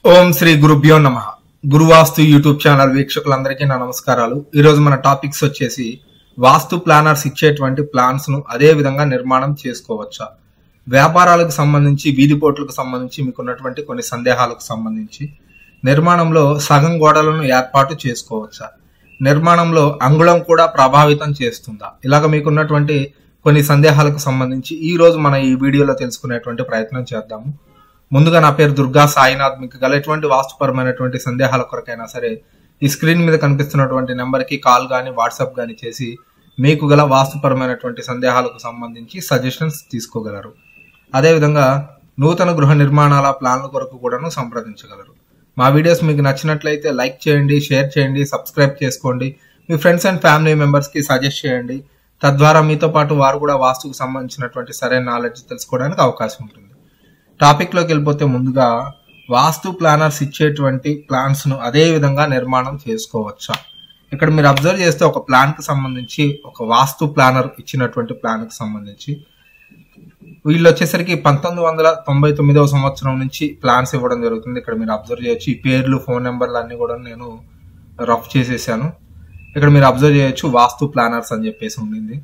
ఓం శ్రీ గురుభ్యో నమ గురువాస్తు YouTube channel వీక్షకులందరికీ నా నమస్కారాలు ఈ రోజు మన టాపిక్స్ వచ్చేసి వాస్తు ప్లానర్స్ ఇచ్చేటువంటి ప్లాన్స్ ను అదే విధంగా నిర్మాణం చేసుకోవచ్చా వ్యాపారాలకు సంబంధించి వీధి పోట్లకు సంబంధించి మీకున్నటువంటి కొన్ని సందేహాలకు సంబంధించి నిర్మాణంలో సగం గోడలను ఏర్పాటు చేసుకోవచ్చా నిర్మాణంలో అంగుళం కూడా ప్రభావితం చేస్తుందా ఇలాగ మీకున్నటువంటి కొన్ని సందేహాలకు సంబంధించి ఈ రోజు మన ఈ వీడియోలో తెలుసుకునేటువంటి ప్రయత్నం చేద్దాము ముందుగా నా పేరు దుర్గా సాయినాథ్ మీకు గల ఎటువంటి వాస్తుపరమైనటువంటి సందేహాల కొరకైనా సరే ఈ స్క్రీన్ మీద కనిపిస్తున్నటువంటి నెంబర్కి కాల్ కానీ వాట్సాప్ కానీ చేసి మీకు గల వాస్తుపరమైనటువంటి సందేహాలకు సంబంధించి సజెషన్స్ తీసుకోగలరు అదేవిధంగా నూతన గృహ నిర్మాణాల ప్లాన్ల కొరకు కూడాను సంప్రదించగలరు మా వీడియోస్ మీకు నచ్చినట్లయితే లైక్ చేయండి షేర్ చేయండి సబ్స్క్రైబ్ చేసుకోండి మీ ఫ్రెండ్స్ అండ్ ఫ్యామిలీ మెంబర్స్ కి సజెస్ట్ చేయండి తద్వారా మీతో పాటు వారు కూడా వాస్తుకు సంబంధించినటువంటి సరైన నాలెడ్జ్ తెలుసుకోవడానికి అవకాశం ఉంటుంది టాపిక్ లోకి వెళ్ళిపోతే ముందుగా వాస్తు ప్లానర్స్ ఇచ్చేటువంటి ప్లాన్స్ ను అదే విధంగా నిర్మాణం చేసుకోవచ్చా ఇక్కడ మీరు అబ్జర్వ్ చేస్తే ఒక ప్లాన్ కి సంబంధించి ఒక వాస్తు ప్లానర్ ఇచ్చినటువంటి ప్లాన్ కి సంబంధించి వీళ్ళు వచ్చేసరికి పంతొమ్మిది వందల తొంభై తొమ్మిదవ సంవత్సరం నుంచి ప్లాన్స్ ఇవ్వడం జరుగుతుంది ఇక్కడ మీరు అబ్జర్వ్ చేయొచ్చు ఈ పేర్లు ఫోన్ నెంబర్లు అన్ని కూడా నేను రఫ్ చేసేసాను ఇక్కడ మీరు అబ్జర్వ్ చేయొచ్చు వాస్తు ప్లానర్స్ అని చెప్పేసి ఉండింది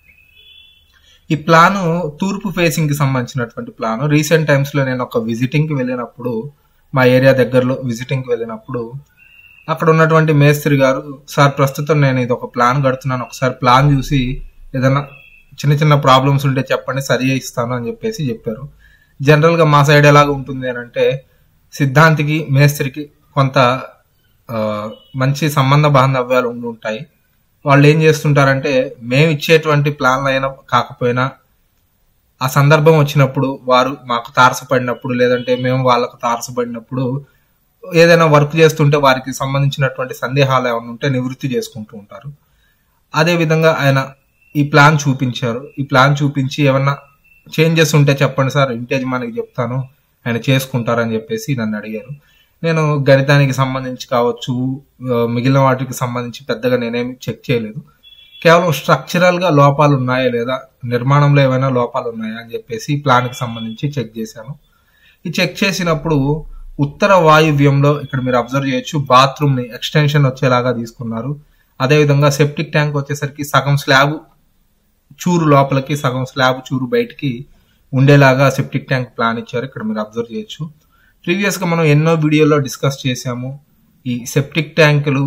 ఈ ప్లాను తూర్పు ఫేసింగ్ కి సంబంధించినటువంటి ప్లాన్ రీసెంట్ టైమ్స్ లో నేను ఒక విజిటింగ్ కి వెళ్ళినప్పుడు మా ఏరియా దగ్గరలో విజిటింగ్ కి వెళ్ళినప్పుడు అక్కడ ఉన్నటువంటి మేస్త్రి గారు సార్ ప్రస్తుతం నేను ఇది ఒక ప్లాన్ కడుతున్నాను ఒకసారి ప్లాన్ చూసి ఏదైనా చిన్న చిన్న ప్రాబ్లమ్స్ ఉంటే చెప్పండి సరి చేయిస్తాను అని చెప్పేసి చెప్పారు జనరల్ గా మా సైడ్ ఎలాగ ఉంటుంది అని అంటే సిద్ధాంతికి మేస్త్రికి కొంత ఆ, మంచి సంబంధ బాంధవ్యాలు ఉండి ఉంటాయి వాళ్ళు ఏం చేస్తుంటారంటే మేము ఇచ్చేటువంటి ప్లాన్లు అయినా కాకపోయినా ఆ సందర్భం వచ్చినప్పుడు వారు మాకు తారసపడినప్పుడు లేదంటే మేము వాళ్ళకు తారసపడినప్పుడు ఏదైనా వర్క్ చేస్తుంటే వారికి సంబంధించినటువంటి సందేహాలు ఏమైనా ఉంటే నివృత్తి చేసుకుంటూ ఉంటారు అదే విధంగా ఆయన ఈ ప్లాన్ చూపించారు ఈ ప్లాన్ చూపించి ఏమన్నా చేంజెస్ ఉంటే చెప్పండి సార్ ఇంటి యజమానికి చెప్తాను ఆయన చేసుకుంటారని చెప్పేసి నన్ను అడిగారు నేను గణితానికి సంబంధించి కావచ్చు ఆ, మిగిలిన వాటికి సంబంధించి పెద్దగా నేనేమి చెక్ చేయలేదు కేవలం స్ట్రక్చరల్ గా లోపాలు ఉన్నాయా లేదా నిర్మాణంలో ఏమైనా లోపాలు ఉన్నాయా అని చెప్పేసి ఈ ప్లాన్ కి సంబంధించి చెక్ చేశాను ఈ చెక్ చేసినప్పుడు ఉత్తర వాయువ్యంలో ఇక్కడ మీరు అబ్జర్వ్ చేయొచ్చు బాత్రూమ్ ని ఎక్స్టెన్షన్ వచ్చేలాగా తీసుకున్నారు అదేవిధంగా సెప్టిక్ ట్యాంక్ వచ్చేసరికి సగం స్లాబ్ చూరు లోపలికి సగం స్లాబ్ చూరు బయటికి ఉండేలాగా సెప్టిక్ ట్యాంక్ ప్లాన్ ఇచ్చారు ఇక్కడ మీరు అబ్జర్వ్ చేయొచ్చు ప్రీవియస్ గా మనం ఎన్నో వీడియోలో డిస్కస్ చేశాము ఈ సెప్టిక్ ట్యాంకులు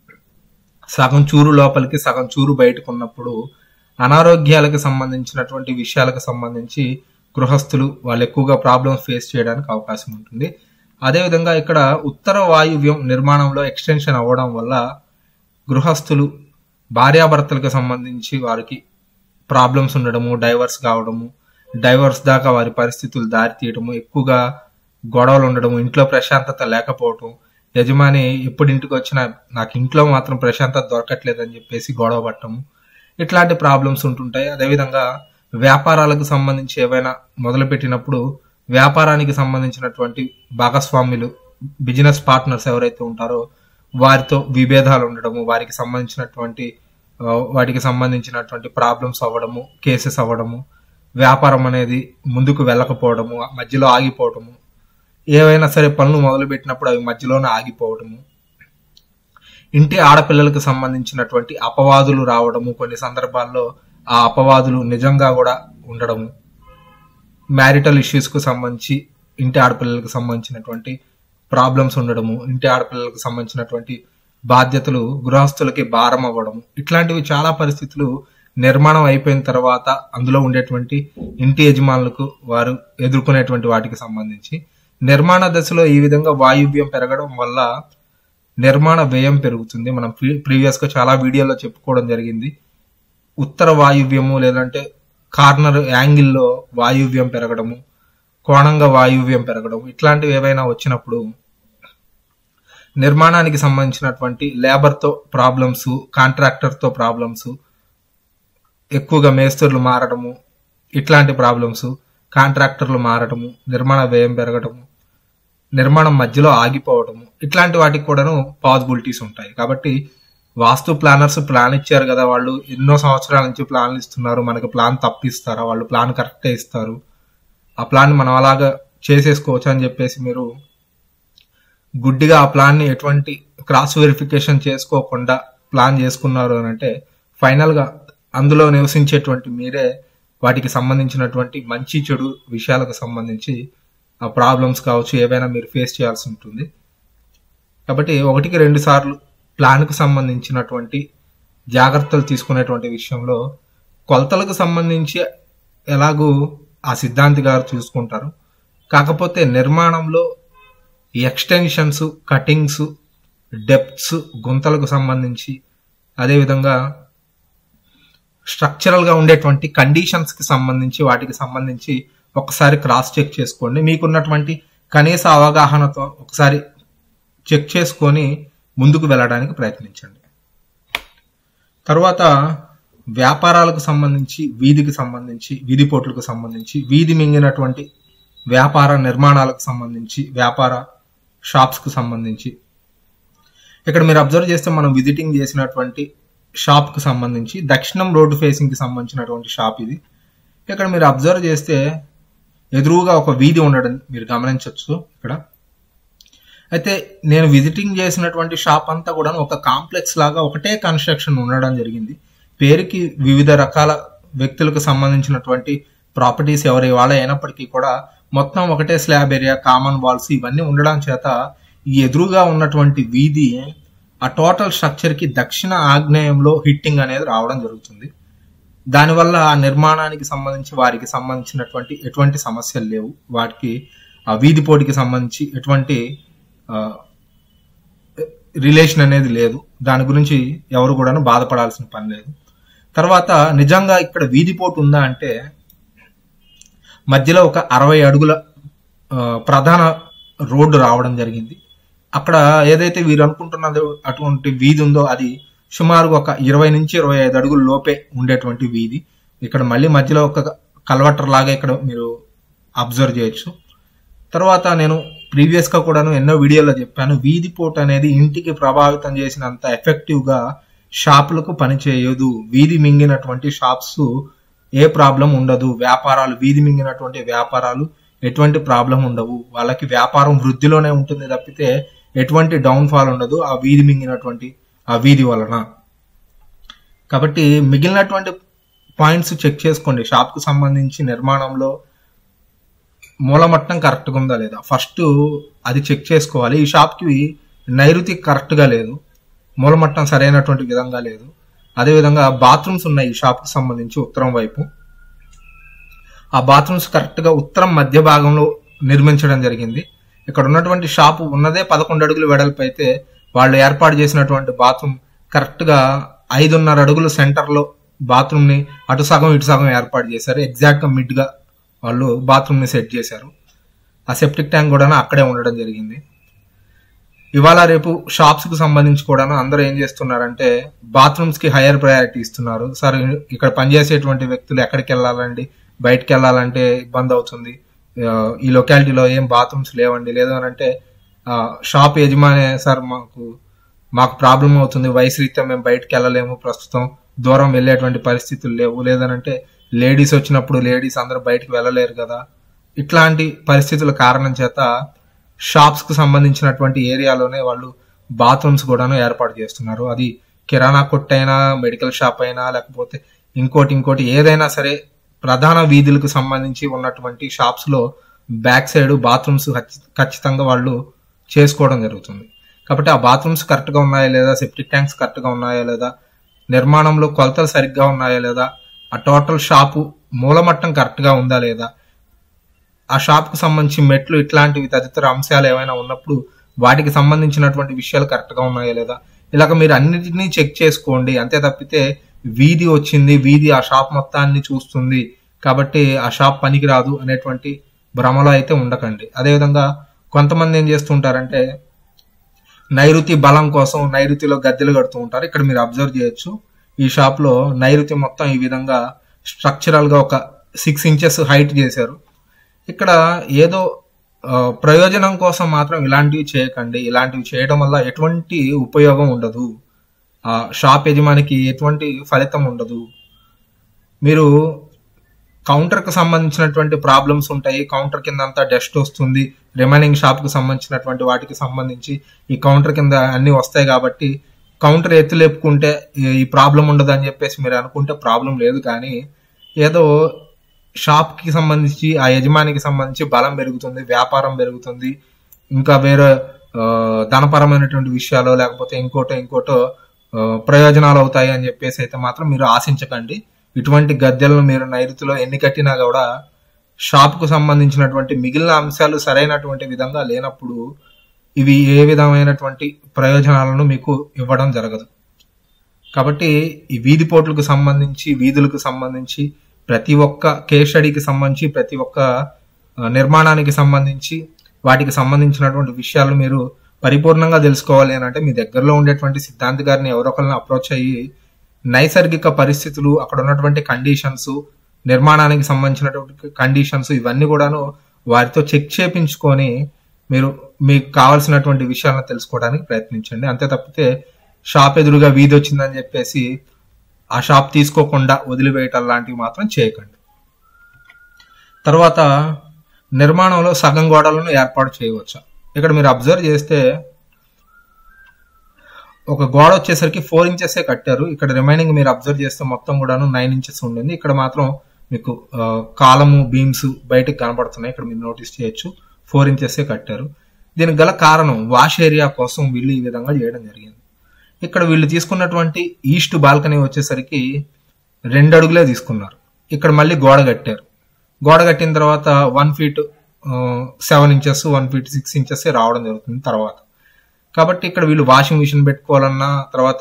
సగం చూరు లోపలికి సగం చూరు బయటకు ఉన్నప్పుడు అనారోగ్యాలకు సంబంధించినటువంటి విషయాలకు సంబంధించి గృహస్థులు వాళ్ళు ఎక్కువగా ప్రాబ్లమ్స్ ఫేస్ చేయడానికి అవకాశం ఉంటుంది అదేవిధంగా ఇక్కడ ఉత్తర వాయువ్యం నిర్మాణంలో ఎక్స్టెన్షన్ అవ్వడం వల్ల గృహస్థులు భార్యాభర్తలకు సంబంధించి వారికి ప్రాబ్లమ్స్ ఉండడము డైవర్స్ కావడము డైవర్స్ దాకా వారి పరిస్థితులు దారి తీయడము ఎక్కువగా గొడవలు ఉండడము ఇంట్లో ప్రశాంతత లేకపోవటం యజమాని ఎప్పుడు ఇంటికి వచ్చినా నాకు ఇంట్లో మాత్రం ప్రశాంతత దొరకట్లేదని చెప్పేసి గొడవ పట్టము ఇట్లాంటి ప్రాబ్లమ్స్ ఉంటుంటాయి అదేవిధంగా వ్యాపారాలకు సంబంధించి ఏవైనా మొదలుపెట్టినప్పుడు వ్యాపారానికి సంబంధించినటువంటి భాగస్వాములు బిజినెస్ పార్ట్నర్స్ ఎవరైతే ఉంటారో వారితో విభేదాలు ఉండడము వారికి సంబంధించినటువంటి ఆ, వాటికి సంబంధించినటువంటి ప్రాబ్లమ్స్ అవ్వడము కేసెస్ అవ్వడము వ్యాపారం అనేది ముందుకు వెళ్ళకపోవడము మధ్యలో ఆగిపోవడము ఏవైనా సరే పనులు మొదలు పెట్టినప్పుడు అవి మధ్యలోనే ఆగిపోవడము ఇంటి ఆడపిల్లలకు సంబంధించినటువంటి అపవాదులు రావడము కొన్ని సందర్భాల్లో ఆ అపవాదులు నిజంగా కూడా ఉండడము మ్యారిటల్ ఇష్యూస్ కు సంబంధించి ఇంటి ఆడపిల్లలకు సంబంధించినటువంటి ప్రాబ్లమ్స్ ఉండడము ఇంటి ఆడపిల్లలకు సంబంధించినటువంటి బాధ్యతలు గృహస్థులకి భారం అవ్వడము ఇట్లాంటివి చాలా పరిస్థితులు నిర్మాణం అయిపోయిన తర్వాత అందులో ఉండేటువంటి ఇంటి యజమానులకు వారు ఎదుర్కొనేటువంటి వాటికి సంబంధించి నిర్మాణ దశలో ఈ విధంగా వాయువ్యం పెరగడం వల్ల నిర్మాణ వ్యయం పెరుగుతుంది మనం ప్రీవియస్ గా చాలా వీడియోలో చెప్పుకోవడం జరిగింది ఉత్తర వాయువ్యము లేదంటే కార్నర్ యాంగిల్లో వాయువ్యం పెరగడము కోణంగా వాయువ్యం పెరగడం ఇట్లాంటివి ఏవైనా వచ్చినప్పుడు నిర్మాణానికి సంబంధించినటువంటి లేబర్ తో ప్రాబ్లమ్స్ కాంట్రాక్టర్ తో ప్రాబ్లమ్స్ ఎక్కువగా మేస్త్రులు మారడము ఇట్లాంటి ప్రాబ్లమ్స్ కాంట్రాక్టర్లు మారడము నిర్మాణ వ్యయం పెరగడము నిర్మాణం మధ్యలో ఆగిపోవడము ఇట్లాంటి వాటికి కూడాను పాసిబిలిటీస్ ఉంటాయి కాబట్టి వాస్తు ప్లానర్స్ ప్లాన్ ఇచ్చారు కదా వాళ్ళు ఎన్నో సంవత్సరాల నుంచి ప్లాన్లు ఇస్తున్నారు మనకి ప్లాన్ తప్పిస్తారా వాళ్ళు ప్లాన్ కరెక్టే ఇస్తారు ఆ ప్లాన్ మనం అలాగా చేసేసుకోవచ్చు అని చెప్పేసి మీరు గుడ్డిగా ఆ ప్లాన్ ని ఎటువంటి క్రాస్ వెరిఫికేషన్ చేసుకోకుండా ప్లాన్ చేసుకున్నారు అని అంటే ఫైనల్ గా అందులో నివసించేటువంటి మీరే వాటికి సంబంధించినటువంటి మంచి చెడు విషయాలకు సంబంధించి ఆ ప్రాబ్లమ్స్ కావచ్చు ఏవైనా మీరు ఫేస్ చేయాల్సి ఉంటుంది కాబట్టి ఒకటికి రెండు సార్లు ప్లాన్కు సంబంధించినటువంటి జాగ్రత్తలు తీసుకునేటువంటి విషయంలో కొలతలకు సంబంధించి ఎలాగూ ఆ సిద్ధాంతి గారు చూసుకుంటారు కాకపోతే నిర్మాణంలో ఎక్స్టెన్షన్స్ కటింగ్స్ డెప్త్స్ గుంతలకు సంబంధించి అదేవిధంగా స్ట్రక్చరల్ గా ఉండేటువంటి కండిషన్స్ కి సంబంధించి వాటికి సంబంధించి ఒకసారి క్రాస్ చెక్ చేసుకోండి మీకున్నటువంటి కనీస అవగాహనతో ఒకసారి చెక్ చేసుకొని ముందుకు వెళ్ళడానికి ప్రయత్నించండి తర్వాత వ్యాపారాలకు సంబంధించి వీధికి సంబంధించి వీధి పోట్లకు సంబంధించి వీధి మింగినటువంటి వ్యాపార నిర్మాణాలకు సంబంధించి వ్యాపార షాప్స్ కు సంబంధించి ఇక్కడ మీరు అబ్జర్వ్ చేస్తే మనం విజిటింగ్ చేసినటువంటి షాప్ కు సంబంధించి దక్షిణం రోడ్డు ఫేసింగ్ కి సంబంధించినటువంటి షాప్ ఇది ఇక్కడ మీరు అబ్జర్వ్ చేస్తే ఎదురుగా ఒక వీధి ఉండడం మీరు గమనించవచ్చు ఇక్కడ అయితే నేను విజిటింగ్ చేసినటువంటి షాప్ అంతా కూడా ఒక కాంప్లెక్స్ లాగా ఒకటే కన్స్ట్రక్షన్ ఉండడం జరిగింది పేరుకి వివిధ రకాల వ్యక్తులకు సంబంధించినటువంటి ప్రాపర్టీస్ ఎవరి వాళ్ళ అయినప్పటికీ కూడా మొత్తం ఒకటే స్లాబ్ ఏరియా కామన్ వాల్స్ ఇవన్నీ ఉండడం చేత ఈ ఎదురుగా ఉన్నటువంటి వీధి ఆ టోటల్ స్ట్రక్చర్ కి దక్షిణ ఆగ్నేయంలో హిట్టింగ్ అనేది రావడం జరుగుతుంది దానివల్ల ఆ నిర్మాణానికి సంబంధించి వారికి సంబంధించినటువంటి ఎటువంటి సమస్యలు లేవు వాటికి ఆ వీధి పోటీకి సంబంధించి ఎటువంటి రిలేషన్ అనేది లేదు దాని గురించి ఎవరు కూడాను బాధపడాల్సిన పని లేదు తర్వాత నిజంగా ఇక్కడ వీధి పోటు ఉందా అంటే మధ్యలో ఒక అరవై అడుగుల ఆ, ప్రధాన రోడ్డు రావడం జరిగింది అక్కడ ఏదైతే వీరు అనుకుంటున్నదో అటువంటి వీధి ఉందో అది సుమారుగా ఒక ఇరవై నుంచి ఇరవై ఐదు అడుగుల లోపే ఉండేటువంటి వీధి ఇక్కడ మళ్ళీ మధ్యలో ఒక కల్వటర్ లాగా ఇక్కడ మీరు అబ్జర్వ్ చేయొచ్చు తర్వాత నేను ప్రీవియస్ గా కూడాను ఎన్నో వీడియోలో చెప్పాను వీధి పోటు అనేది ఇంటికి ప్రభావితం చేసినంత ఎఫెక్టివ్ గా షాపులకు పనిచేయదు వీధి మింగినటువంటి షాప్స్ ఏ ప్రాబ్లం ఉండదు వ్యాపారాలు వీధి మింగినటువంటి వ్యాపారాలు ఎటువంటి ప్రాబ్లం ఉండవు వాళ్ళకి వ్యాపారం వృద్ధిలోనే ఉంటుంది తప్పితే ఎటువంటి డౌన్ ఫాల్ ఉండదు ఆ వీధి మింగినటువంటి ఆ వీధి వలన కాబట్టి మిగిలినటువంటి పాయింట్స్ చెక్ చేసుకోండి షాప్ కు సంబంధించి నిర్మాణంలో మూలమట్టం కరెక్ట్ గా ఉందా లేదా ఫస్ట్ అది చెక్ చేసుకోవాలి ఈ షాప్ కి నైరుతి కరెక్ట్ గా లేదు మూలమట్టం సరైనటువంటి విధంగా లేదు అదేవిధంగా బాత్రూమ్స్ ఉన్నాయి ఈ షాప్ కి సంబంధించి ఉత్తరం వైపు ఆ బాత్రూమ్స్ కరెక్ట్ గా ఉత్తరం మధ్య భాగంలో నిర్మించడం జరిగింది ఇక్కడ ఉన్నటువంటి షాపు ఉన్నదే పదకొండు అడుగులు వెడల్పు అయితే వాళ్ళు ఏర్పాటు చేసినటువంటి బాత్రూమ్ కరెక్ట్ గా ఐదున్నర అడుగులు సెంటర్ లో బాత్రూమ్ ని అటు సగం ఇటు సగం ఏర్పాటు చేశారు ఎగ్జాక్ట్ గా మిడ్ గా వాళ్ళు బాత్రూమ్ ని సెట్ చేశారు ఆ సెప్టిక్ ట్యాంక్ కూడా అక్కడే ఉండడం జరిగింది ఇవాళ రేపు షాప్స్ కు సంబంధించి కూడా అందరూ ఏం చేస్తున్నారంటే బాత్రూమ్స్ కి హైయర్ ప్రయారిటీ ఇస్తున్నారు సార్ ఇక్కడ పనిచేసేటువంటి వ్యక్తులు ఎక్కడికి వెళ్ళాలండి బయటకు వెళ్ళాలంటే ఇబ్బంది అవుతుంది ఆ, ఈ లొకాలిటీలో ఏం బాత్రూమ్స్ లేవండి లేదు అని అంటే ఆ, షాప్ యజమాని సార్ మాకు మాకు ప్రాబ్లం అవుతుంది వయసు రీత్యా మేము బయటకు వెళ్ళలేము ప్రస్తుతం దూరం వెళ్ళేటువంటి పరిస్థితులు లేవు లేదనంటే లేడీస్ వచ్చినప్పుడు లేడీస్ అందరూ బయటకు వెళ్ళలేరు కదా ఇట్లాంటి పరిస్థితుల కారణం చేత షాప్స్ కు సంబంధించినటువంటి ఏరియాలోనే వాళ్ళు బాత్రూమ్స్ కూడాను ఏర్పాటు చేస్తున్నారు అది కిరాణా కొట్టు అయినా మెడికల్ షాప్ అయినా లేకపోతే ఇంకోటి ఇంకోటి ఏదైనా సరే ప్రధాన వీధులకు సంబంధించి ఉన్నటువంటి షాప్స్ లో బ్యాక్ సైడ్ బాత్రూమ్స్ ఖచ్చితంగా వాళ్ళు చేసుకోవడం జరుగుతుంది కాబట్టి ఆ బాత్రూమ్స్ కరెక్ట్ గా ఉన్నాయా లేదా సెప్టిక్ ట్యాంక్స్ కరెక్ట్ గా ఉన్నాయా లేదా నిర్మాణంలో కొలతలు సరిగ్గా ఉన్నాయా లేదా ఆ టోటల్ షాపు మూలమట్టం కరెక్ట్ గా ఉందా లేదా ఆ షాప్ కు సంబంధించి మెట్లు ఇట్లాంటివి తదితర అంశాలు ఏమైనా ఉన్నప్పుడు వాటికి సంబంధించినటువంటి విషయాలు కరెక్ట్ గా ఉన్నాయా లేదా ఇలాగ మీరు అన్నిటినీ చెక్ చేసుకోండి అంతే తప్పితే వీధి వచ్చింది వీధి ఆ షాప్ మొత్తాన్ని చూస్తుంది కాబట్టి ఆ షాప్ పనికిరాదు అనేటువంటి భ్రమలో అయితే ఉండకండి అదేవిధంగా కొంతమంది ఏం చేస్తుంటారంటే నైరుతి బలం కోసం నైరుతిలో గద్దెలు కడుతూ ఉంటారు ఇక్కడ మీరు అబ్జర్వ్ చేయొచ్చు ఈ షాప్ లో నైరుతి మొత్తం ఈ విధంగా స్ట్రక్చరల్ గా ఒక సిక్స్ ఇంచెస్ హైట్ చేశారు ఇక్కడ ఏదో ఆ, ప్రయోజనం కోసం మాత్రం ఇలాంటివి చేయకండి ఇలాంటివి చేయడం వల్ల ఎటువంటి ఉపయోగం ఉండదు ఆ షాప్ యజమానికి ఎటువంటి ఫలితం ఉండదు మీరు కౌంటర్ కి సంబంధించినటువంటి ప్రాబ్లమ్స్ ఉంటాయి కౌంటర్ కింద అంతా డస్ట్ వస్తుంది రిమైనింగ్ షాప్ కి సంబంధించినటువంటి వాటికి సంబంధించి ఈ కౌంటర్ కింద అన్ని వస్తాయి కాబట్టి కౌంటర్ ఎత్తి లేపుకుంటే ఈ- ఈ ప్రాబ్లం ఉండదు అని చెప్పేసి మీరు అనుకుంటే ప్రాబ్లం లేదు కానీ ఏదో షాప్ కి సంబంధించి ఆ యజమానికి సంబంధించి బలం పెరుగుతుంది వ్యాపారం పెరుగుతుంది ఇంకా వేరే ఆ, ధనపరమైనటువంటి విషయాలు లేకపోతే ఇంకోటో ఇంకోటో ఆ, ప్రయోజనాలు అవుతాయి అని చెప్పేసి అయితే మాత్రం మీరు ఆశించకండి ఇటువంటి గద్దెలను మీరు నైరుతిలో ఎన్ని కట్టినా కూడా షాప్ కు సంబంధించినటువంటి మిగిలిన అంశాలు సరైనటువంటి విధంగా లేనప్పుడు ఇవి ఏ విధమైనటువంటి ప్రయోజనాలను మీకు ఇవ్వడం జరగదు కాబట్టి ఈ వీధి పోట్లకు సంబంధించి వీధులకు సంబంధించి ప్రతి ఒక్క కేస్ స్టడీకి సంబంధించి ప్రతి ఒక్క ఆ, నిర్మాణానికి సంబంధించి వాటికి సంబంధించినటువంటి విషయాలు మీరు పరిపూర్ణంగా తెలుసుకోవాలి అని అంటే మీ దగ్గరలో ఉండేటువంటి సిద్ధాంతి గారిని ఎవరొకరిని అప్రోచ్ అయ్యి నైసర్గిక పరిస్థితులు అక్కడ ఉన్నటువంటి కండిషన్స్ నిర్మాణానికి సంబంధించినటువంటి కండిషన్స్ ఇవన్నీ కూడాను వారితో చెక్ చేపించుకొని మీరు మీకు కావాల్సినటువంటి విషయాలను తెలుసుకోవడానికి ప్రయత్నించండి అంతే తప్పితే షాప్ ఎదురుగా వీధి వచ్చిందని చెప్పేసి ఆ షాప్ తీసుకోకుండా వదిలివేయటం లాంటివి మాత్రం చేయకండి తర్వాత నిర్మాణంలో సగం గోడలను ఏర్పాటు చేయవచ్చు ఇక్కడ మీరు అబ్జర్వ్ చేస్తే ఒక గోడ వచ్చేసరికి ఫోర్ ఇంచెస్ కట్టారు ఇక్కడ రిమైనింగ్ మీరు అబ్జర్వ్ చేస్తే మొత్తం కూడాను నైన్ ఇంచెస్ ఉండింది ఇక్కడ మాత్రం మీకు ఆ, కాలము బీమ్స్ బయటకు కనబడుతున్నాయి ఇక్కడ మీరు నోటీస్ చేయొచ్చు ఫోర్ ఇంచెస్ కట్టారు దీనికి గల కారణం వాష్ ఏరియా కోసం వీళ్ళు ఈ విధంగా చేయడం జరిగింది ఇక్కడ వీళ్ళు తీసుకున్నటువంటి ఈస్ట్ బాల్కనీ వచ్చేసరికి రెండు అడుగులే తీసుకున్నారు ఇక్కడ మళ్ళీ గోడ కట్టారు గోడ కట్టిన తర్వాత one feet seven inches one feet six inches రావడం జరుగుతుంది తర్వాత కాబట్టి ఇక్కడ వీళ్ళు వాషింగ్ మిషన్ పెట్టుకోవాలన్నా తర్వాత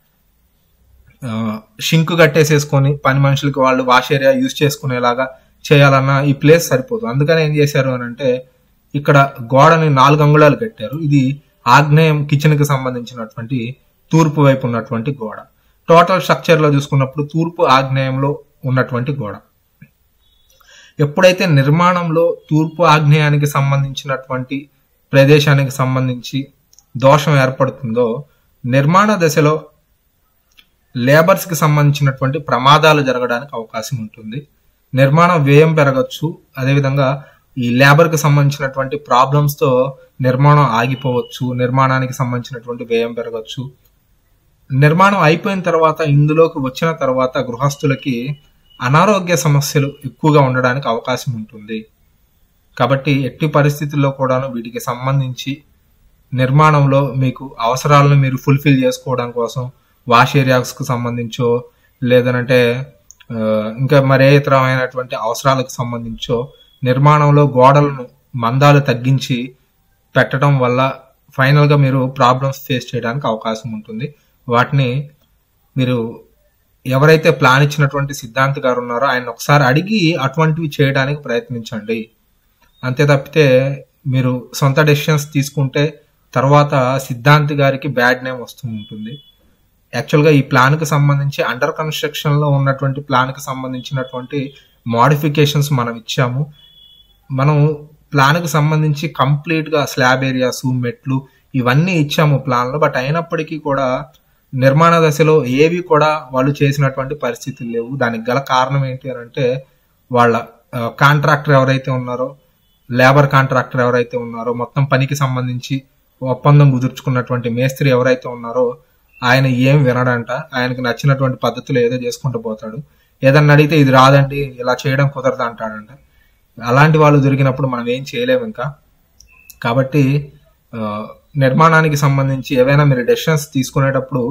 షింక్ కట్టేసేసుకొని పని మనుషులకి వాళ్ళు వాష్ ఏరియా యూజ్ చేసుకునేలాగా చేయాలన్నా ఈ ప్లేస్ సరిపోదు అందుకని ఏం చేశారు అని అంటే ఇక్కడ గోడని నాలుగు అంగుళాలు కట్టారు ఇది ఆగ్నేయం కిచెన్ కి సంబంధించినటువంటి తూర్పు వైపు ఉన్నటువంటి గోడ టోటల్ స్ట్రక్చర్ లో చూసుకున్నప్పుడు తూర్పు ఆగ్నేయంలో ఉన్నటువంటి గోడ ఎప్పుడైతే నిర్మాణంలో తూర్పు ఆగ్నేయానికి సంబంధించినటువంటి ప్రదేశానికి సంబంధించి దోషం ఏర్పడుతుందో నిర్మాణ దశలో లేబర్స్ కి సంబంధించినటువంటి ప్రమాదాలు జరగడానికి అవకాశం ఉంటుంది నిర్మాణ వ్యయం పెరగచ్చు అదేవిధంగా ఈ లేబర్ కి సంబంధించినటువంటి ప్రాబ్లమ్స్ తో నిర్మాణం ఆగిపోవచ్చు నిర్మాణానికి సంబంధించినటువంటి వ్యయం పెరగచ్చు నిర్మాణం అయిపోయిన తర్వాత ఇందులోకి వచ్చిన తర్వాత గృహస్థులకి అనారోగ్య సమస్యలు ఎక్కువగా ఉండడానికి అవకాశం ఉంటుంది కాబట్టి ఎట్టి పరిస్థితుల్లో కూడాను వీటికి సంబంధించి నిర్మాణంలో మీకు అవసరాలను మీరు ఫుల్ఫిల్ చేసుకోవడం కోసం వాష్ ఏరియాస్ కు సంబంధించో లేదనంటే ఆ, ఇంకా మరే ఇతరమైనటువంటి అవసరాలకు సంబంధించో నిర్మాణంలో గోడలను మందాలు తగ్గించి పెట్టడం వల్ల ఫైనల్ గా మీరు ప్రాబ్లమ్స్ ఫేస్ చేయడానికి అవకాశం ఉంటుంది వాటిని మీరు ఎవరైతే ప్లాన్ ఇచ్చినటువంటి సిద్ధాంత్ గారు ఉన్నారో ఆయన ఒకసారి అడిగి అటువంటివి చేయడానికి ప్రయత్నించండి అంతే తప్పితే మీరు సొంత డెసిషన్స్ తీసుకుంటే తర్వాత సిద్ధాంత్ గారికి బ్యాడ్ నేమ్ వస్తూ ఉంటుంది యాక్చువల్గా ఈ ప్లాన్ కి సంబంధించి అండర్ కన్స్ట్రక్షన్ లో ఉన్నటువంటి ప్లాన్ కి సంబంధించినటువంటి మోడిఫికేషన్స్ మనం ఇచ్చాము మనం ప్లాన్ కి సంబంధించి కంప్లీట్ గా స్లాబ్ ఏరియాస్ మెట్లు ఇవన్నీ ఇచ్చాము ప్లాన్ లో బట్ అయినప్పటికీ కూడా నిర్మాణ దశలో ఏవి కూడా వాళ్ళు చేసినటువంటి పరిస్థితులు లేవు దానికి గల కారణం ఏంటి అని అంటే వాళ్ళ కాంట్రాక్టర్ ఎవరైతే ఉన్నారో లేబర్ కాంట్రాక్టర్ ఎవరైతే ఉన్నారో మొత్తం పనికి సంబంధించి ఒప్పందం కుదుర్చుకున్నటువంటి మేస్త్రి ఎవరైతే ఉన్నారో ఆయన ఏం వినడంట ఆయనకు నచ్చినటువంటి పద్ధతులు ఏదో చేసుకుంటూ పోతాడు ఏదన్నా అడిగితే ఇది రాదండి ఇలా చేయడం కుదరదు అంటాడంట అలాంటి వాళ్ళు దొరికినప్పుడు మనం ఏం చేయలేము ఇంకా కాబట్టి ఆ, నిర్మాణానికి సంబంధించి ఏవైనా మీరు డెసిషన్స్ తీసుకునేటప్పుడు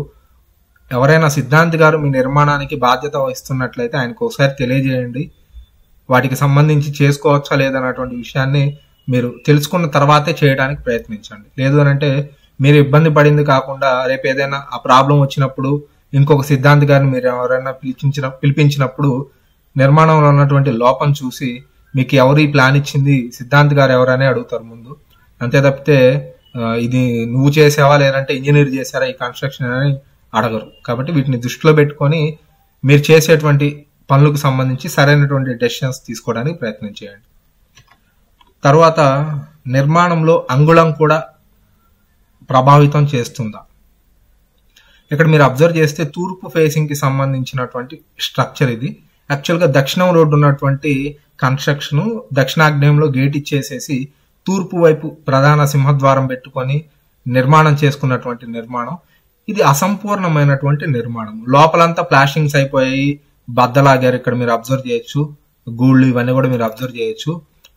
ఎవరైనా సిద్ధాంతి గారు మీ నిర్మాణానికి బాధ్యత వహిస్తున్నట్లయితే ఆయనకు ఒకసారి తెలియజేయండి వాటికి సంబంధించి చేసుకోవచ్చా లేదన్నటువంటి విషయాన్ని మీరు తెలుసుకున్న తర్వాతే చేయడానికి ప్రయత్నించండి లేదు అని అంటే మీరు ఇబ్బంది పడింది కాకుండా రేపు ఏదైనా ఆ ప్రాబ్లం వచ్చినప్పుడు ఇంకొక సిద్ధాంతి గారిని మీరు ఎవరైనా పిలిపించిన పిలిపించినప్పుడు నిర్మాణంలో ఉన్నటువంటి లోపం చూసి మీకు ఎవరు ఈ ప్లాన్ ఇచ్చింది సిద్ధాంత్ గారు ఎవరనే అడుగుతారు ముందు అంతే తప్పితే ఆ, ఇది నువ్వు చేసావా లేదంటే ఇంజనీర్ చేశారా ఈ కన్స్ట్రక్షన్ అని అడగరు కాబట్టి వీటిని దృష్టిలో పెట్టుకొని మీరు చేసేటువంటి పనులకు సంబంధించి సరైనటువంటి డెసిషన్స్ తీసుకోవడానికి ప్రయత్నం చేయండి తర్వాత నిర్మాణంలో అంగుళం కూడా ప్రభావితం చేస్తుందా ఇక్కడ మీరు అబ్జర్వ్ చేస్తే తూర్పు ఫేసింగ్ కి సంబంధించినటువంటి స్ట్రక్చర్ ఇది యాక్చువల్గా దక్షిణం రోడ్డు ఉన్నటువంటి కన్స్ట్రక్షన్ దక్షిణాగ్నేయంలో గేట్ ఇచ్చేసేసి తూర్పు వైపు ప్రధాన సింహద్వారం పెట్టుకొని నిర్మాణం చేసుకున్నటువంటి నిర్మాణం ఇది అసంపూర్ణమైనటువంటి నిర్మాణం లోపలంతా ప్లాస్టింగ్స్ అయిపోయాయి బద్దలాగారు ఇక్కడ మీరు అబ్జర్వ్ చేయొచ్చు గూళ్ళు ఇవన్నీ కూడా మీరు అబ్జర్వ్ చేయొచ్చు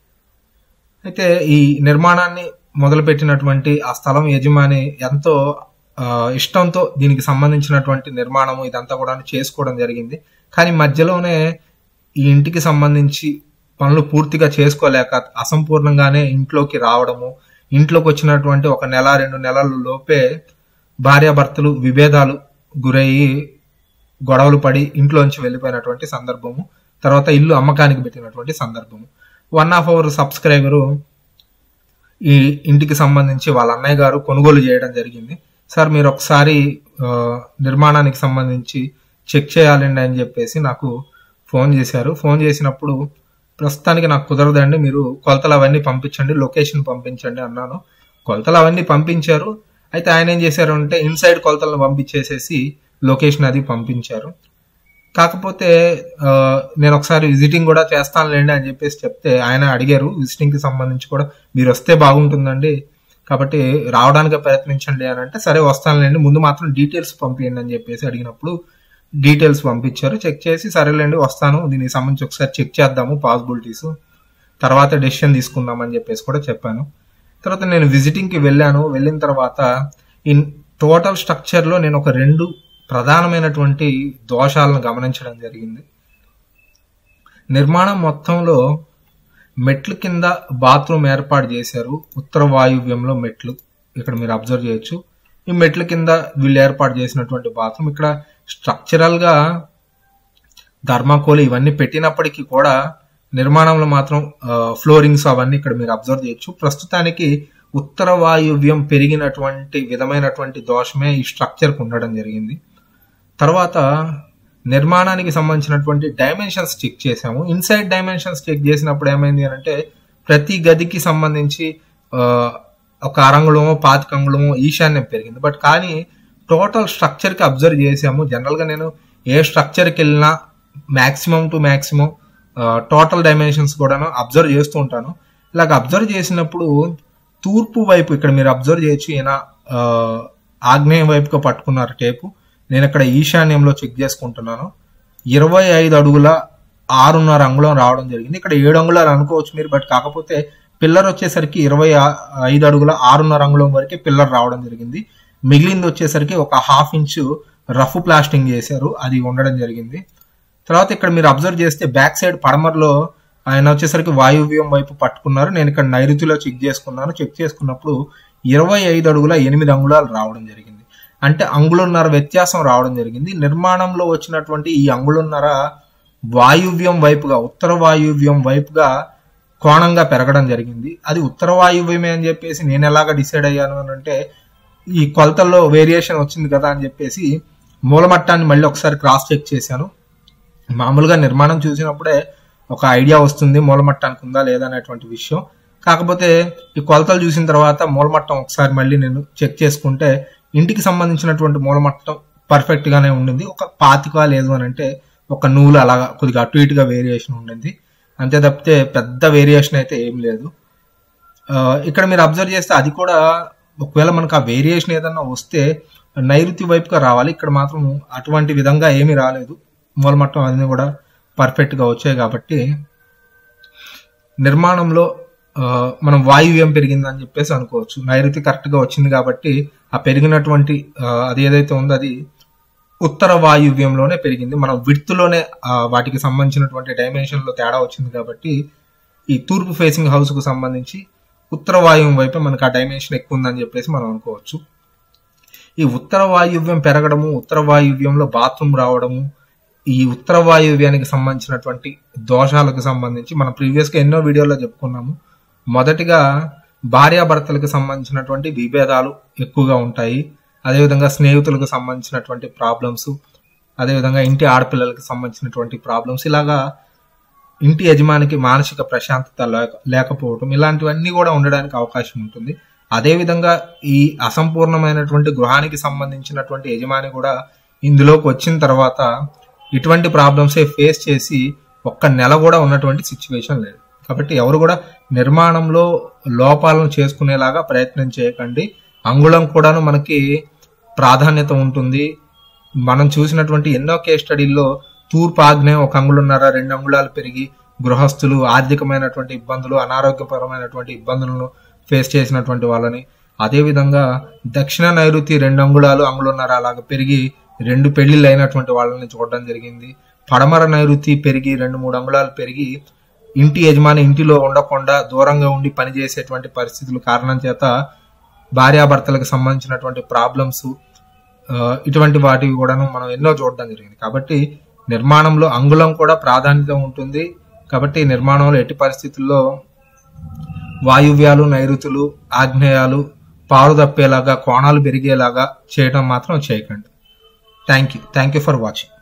అయితే ఈ నిర్మాణాన్ని మొదలుపెట్టినటువంటి ఆ స్థలం యజమాని ఎంతో ఆ, ఇష్టంతో దీనికి సంబంధించినటువంటి నిర్మాణము ఇదంతా కూడా చేసుకోవడం జరిగింది కానీ మధ్యలోనే ఈ ఇంటికి సంబంధించి పనులు పూర్తిగా చేసుకోలేక అసంపూర్ణంగానే ఇంట్లోకి రావడము ఇంట్లోకి వచ్చినటువంటి ఒక నెల రెండు నెలల లోపే భార్యాభర్తలు విభేదాలు గురయ్యి గొడవలు పడి ఇంట్లోంచి వెళ్ళిపోయినటువంటి సందర్భము తర్వాత ఇల్లు అమ్మకానికి పెట్టినటువంటి సందర్భము వన్ ఆఫ్ అవర్ సబ్స్క్రైబరు ఈ ఇంటికి సంబంధించి వాళ్ళ అన్నయ్య గారు కొనుగోలు చేయడం జరిగింది సార్ మీరు ఒకసారి ఆ, నిర్మాణానికి సంబంధించి చెక్ చేయాలండి అని చెప్పేసి నాకు ఫోన్ చేశారు ఫోన్ చేసినప్పుడు ప్రస్తుతానికి నాకు కుదరదండి మీరు కొలతలు అవన్నీ పంపించండి లొకేషన్ పంపించండి అన్నాను కొలతలు అవన్నీ పంపించారు అయితే ఆయన ఏం చేశారు అంటే ఇన్సైడ్ కొలతలను పంపించేసేసి లొకేషన్ అది పంపించారు కాకపోతే ఆ, నేను ఒకసారి విజిటింగ్ కూడా చేస్తానులేండి అని చెప్పేసి చెప్తే ఆయన అడిగారు విజిటింగ్ కి సంబంధించి కూడా మీరు వస్తే బాగుంటుందండి కాబట్టి రావడానికి ప్రయత్నించండి అని అంటే సరే వస్తానులేండి ముందు మాత్రం డీటెయిల్స్ పంపించండి అని చెప్పేసి అడిగినప్పుడు డీటెయిల్స్ పంపించారు చెక్ చేసి సరేలేండి వస్తాను దీనికి సంబంధించి ఒకసారి చెక్ చేద్దాము పాసిబిలిటీస్ తర్వాత డెసిషన్ తీసుకుందాం అని చెప్పేసి కూడా చెప్పాను తర్వాత నేను విజిటింగ్ కి వెళ్ళాను వెళ్ళిన తర్వాత ఈ టోటల్ స్ట్రక్చర్ లో నేను ఒక రెండు ప్రధానమైనటువంటి దోషాలను గమనించడం జరిగింది నిర్మాణం మొత్తంలో మెట్ల కింద బాత్రూమ్ ఏర్పాటు చేశారు ఉత్తర వాయువ్యంలో మెట్లు ఇక్కడ మీరు అబ్జర్వ్ చేయొచ్చు ఈ మెట్ల కింద వీళ్ళు ఏర్పాటు చేసినటువంటి బాత్రూమ్ ఇక్కడ స్ట్రక్చరల్ గా ధర్మాకోల్ ఇవన్నీ పెట్టినప్పటికీ కూడా నిర్మాణంలో మాత్రం ఫ్లోరింగ్స్ అవన్నీ ఇక్కడ మీరు అబ్జర్వ్ చేయొచ్చు ప్రస్తుతానికి ఉత్తర వాయువ్యం పెరిగినటువంటి విధమైనటువంటి దోషమే ఈ స్ట్రక్చర్ కు ఉండడం జరిగింది తర్వాత నిర్మాణానికి సంబంధించినటువంటి డైమెన్షన్స్ చెక్ చేసాము ఇన్సైడ్ డైమెన్షన్స్ చెక్ చేసినప్పుడు ఏమైంది అని అంటే ప్రతి గదికి సంబంధించి ఆ, ఒక అరంగుళమో పాతిక అంగుళమో ఈశాన్యం పెరిగింది బట్ కానీ టోటల్ స్ట్రక్చర్ కి అబ్జర్వ్ చేసాము జనరల్ గా నేను ఏ స్ట్రక్చర్ కి వెళ్ళినా maximum to maximum total dimensions కూడా అబ్జర్వ్ చేస్తూ ఉంటాను ఇలాగ అబ్జర్వ్ చేసినప్పుడు తూర్పు వైపు ఇక్కడ మీరు అబ్జర్వ్ చేయొచ్చు ఈయన ఆ, ఆగ్నేయం వైపుగా పట్టుకున్నారు టేపు నేను ఇక్కడ ఈశాన్యంలో చెక్ చేసుకుంటున్నాను ఇరవై ఐదు అడుగుల ఆరున్నర అంగుళం రావడం జరిగింది ఇక్కడ ఏడు అంగుళాలు అనుకోవచ్చు మీరు బట్ కాకపోతే పిల్లర్ వచ్చేసరికి ఇరవై ఆ- ఐదు అడుగుల ఆరున్నర అంగుళం వరకే పిల్లర్ రావడం జరిగింది మిగిలింది వచ్చేసరికి ఒక హాఫ్ ఇంచు రఫ్ ప్లాస్టింగ్ చేశారు అది ఉండడం జరిగింది తర్వాత ఇక్కడ మీరు అబ్జర్వ్ చేస్తే బ్యాక్ సైడ్ పడమరలో ఆయన వచ్చేసరికి వాయువ్యం వైపు పట్టుకున్నారు నేను ఇక్కడ నైరుతిలో చెక్ చేసుకున్నాను చెక్ చేసుకున్నప్పుడు ఇరవై ఐదు అడుగుల ఎనిమిది అంగుళాలు రావడం జరిగింది అంటే అంగుళన్నర వ్యత్యాసం రావడం జరిగింది నిర్మాణంలో వచ్చినటువంటి ఈ అంగుళన్నర వాయువ్యం వైపుగా ఉత్తర వాయువ్యం వైపుగా కోణంగా పెరగడం జరిగింది అది ఉత్తర వాయువ్యమే అని చెప్పేసి నేను ఎలాగ డిసైడ్ అయ్యాను అని అంటే ఈ కొలతల్లో వేరియేషన్ వచ్చింది కదా అని చెప్పేసి మూలమట్టాన్ని మళ్ళీ ఒకసారి క్రాస్ చెక్ చేశాను మామూలుగా నిర్మాణం చూసినప్పుడే ఒక ఐడియా వస్తుంది మూలమట్టానికి ఉందా లేదా అనేటువంటి విషయం కాకపోతే ఈ కొలతలు చూసిన తర్వాత మూలమట్టం ఒకసారి మళ్ళీ నేను చెక్ చేసుకుంటే ఇంటికి సంబంధించినటువంటి మూలమట్టం పర్ఫెక్ట్ గానే ఉండింది ఒక పాతిక లేదు అని అంటే ఒక నూలు అలాగా కొద్దిగా అటు ఇటుగా వేరియేషన్ ఉండింది అంతే తప్పితే పెద్ద వేరియేషన్ అయితే ఏం లేదు ఆ, ఇక్కడ మీరు అబ్జర్వ్ చేస్తే అది కూడా ఒకవేళ మనకు ఆ వేరియేషన్ ఏదన్నా వస్తే నైరుతి వైపుగా రావాలి ఇక్కడ మాత్రం అటువంటి విధంగా ఏమీ రాలేదు మూలమట్టం అన్ని కూడా పర్ఫెక్ట్ గా వచ్చాయి కాబట్టి నిర్మాణంలో ఆ, మనం వాయువ్యం పెరిగిందని చెప్పేసి అనుకోవచ్చు నైరుతి కరెక్ట్ గా వచ్చింది కాబట్టి ఆ పెరిగినటువంటి ఆ, అది ఏదైతే ఉందో అది ఉత్తర వాయువ్యంలోనే పెరిగింది మనం విడ్త్లోనే వాటికి సంబంధించినటువంటి డైమెన్షన్ లో తేడా వచ్చింది కాబట్టి ఈ తూర్పు ఫేసింగ్ హౌస్ కు సంబంధించి ఉత్తర వాయువ్యం వైపే మనకు ఆ డైమెన్షన్ ఎక్కువ ఉందని చెప్పేసి మనం అనుకోవచ్చు ఈ ఉత్తర వాయువ్యం పెరగడము ఉత్తర వాయువ్యంలో బాత్రూమ్ రావడము ఈ ఉత్తర వాయువ్యానికి సంబంధించినటువంటి దోషాలకు సంబంధించి మనం ప్రీవియస్ గా ఎన్నో వీడియోలో చెప్పుకున్నాము మొదటిగా భార్యాభర్తలకు సంబంధించినటువంటి విభేదాలు ఎక్కువగా ఉంటాయి అదేవిధంగా స్నేహితులకు సంబంధించినటువంటి ప్రాబ్లమ్స్ అదేవిధంగా ఇంటి ఆడపిల్లలకు సంబంధించినటువంటి ప్రాబ్లమ్స్ ఇలాగా ఇంటి యజమానికి మానసిక ప్రశాంతత లేక- లేకపోవడం ఇలాంటివన్నీ కూడా ఉండడానికి అవకాశం ఉంటుంది అదేవిధంగా ఈ అసంపూర్ణమైనటువంటి గృహానికి సంబంధించినటువంటి యజమాని కూడా ఇందులోకి వచ్చిన తర్వాత ఇటువంటి ప్రాబ్లమ్స్ ఫేస్ చేసి ఒక్క నెల కూడా ఉన్నటువంటి సిచ్యువేషన్ లేదు కాబట్టి ఎవరు కూడా నిర్మాణంలో లోపాలను చేసుకునేలాగా ప్రయత్నం చేయకండి అంగుళం కూడాను మనకి ప్రాధాన్యత ఉంటుంది మనం చూసినటువంటి ఎన్నో కేస్ స్టడీల్లో తూర్పు ఆగ్నేయం ఒక అంగుళన్నర రెండు అంగుళాలు పెరిగి గృహస్థులు ఆర్థికమైనటువంటి ఇబ్బందులు అనారోగ్యపరమైనటువంటి ఇబ్బందులను ఫేస్ చేసినటువంటి వాళ్ళని అదేవిధంగా దక్షిణ నైరుతి రెండు అంగుళాలు అంగుళన్నర అలాగ పెరిగి రెండు పెళ్లిళ్ళు అయినటువంటి వాళ్ళని చూడడం జరిగింది పడమర నైరుతి పెరిగి రెండు మూడు అంగుళాలు పెరిగి ఇంటి యజమాని ఇంటిలో ఉండకుండా దూరంగా ఉండి పనిచేసేటువంటి పరిస్థితులు కారణం చేత భార్యాభర్తలకు సంబంధించినటువంటి ప్రాబ్లమ్స్ ఇటువంటి వాటివి కూడాను మనం ఎన్నో చూడడం జరిగింది కాబట్టి నిర్మాణంలో అంగుళం కూడా ప్రాధాన్యత ఉంటుంది కాబట్టి నిర్మాణంలో ఎట్టి పరిస్థితుల్లో వాయువ్యాలు నైరుతులు ఆగ్నేయాలు పారు తప్పేలాగా కోణాలు పెరిగేలాగా చేయడం మాత్రం చేయకండి thank you thank you for watching